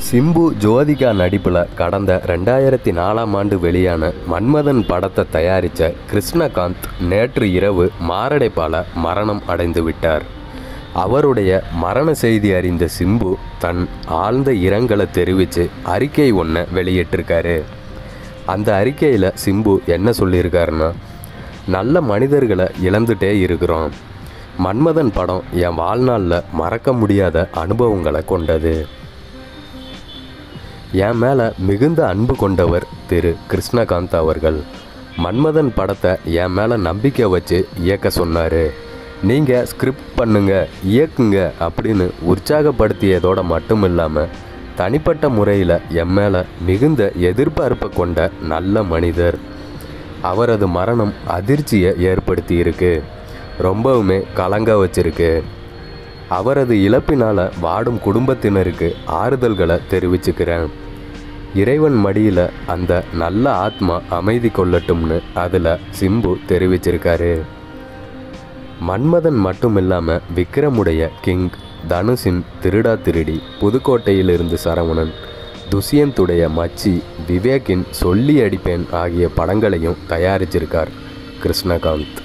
சிம்பு ஜோதிகா நடிப்பில் கடந்த ரெண்டாயிரத்தி நாலாம் ஆண்டு வெளியான மன்மதன் படத்தை தயாரித்த கிருஷ்ணகாந்த் நேற்று இரவு மாரடைப்பால் மரணம் அடைந்து விட்டார் அவருடைய மரண செய்தி அறிந்த சிம்பு தன் ஆழ்ந்த இரங்கலை தெரிவித்து அறிக்கை ஒன்றை வெளியிட்டிருக்காரு அந்த அறிக்கையில் சிம்பு என்ன சொல்லியிருக்காருன்னா நல்ல மனிதர்களை இழந்துட்டே இருக்கிறோம் மன்மதன் படம் என் வாழ்நாளில் மறக்க முடியாத அனுபவங்களை கொண்டது என் மேலே மிகுந்த அன்பு கொண்டவர் திரு கிருஷ்ணகாந்த் அவர்கள் மன்மதன் படத்தை என் மேலே நம்பிக்கை வச்சு இயக்க சொன்னார் நீங்கள் ஸ்கிரிப்ட் பண்ணுங்க இயக்குங்க அப்படின்னு உற்சாகப்படுத்தியதோட மட்டும் இல்லாமல் தனிப்பட்ட முறையில் என் மேலே மிகுந்த எதிர்பார்ப்பை கொண்ட நல்ல மனிதர் அவரது மரணம் அதிர்ச்சியை ஏற்படுத்தியிருக்கு ரொம்பவுமே கலங்க வச்சிருக்கு அவரது இழப்பினால் வாடும் குடும்பத்தினருக்கு ஆறுதல்களை தெரிவிச்சுக்கிறேன் இறைவன் மடியில் அந்த நல்ல ஆத்மா அமைதி கொள்ளட்டும்னு அதில் சிம்பு தெரிவிச்சிருக்காரு மன்மதன் மட்டும் இல்லாமல் விக்ரமுடைய கிங் தனுஷின் திருடா திருடி புதுக்கோட்டையிலிருந்து சரவணன் துஷ்யந்துடைய மச்சி விவேக்கின் சொல்லி அடிப்பேன் ஆகிய படங்களையும் தயாரிச்சிருக்கார் கிருஷ்ணகாந்த்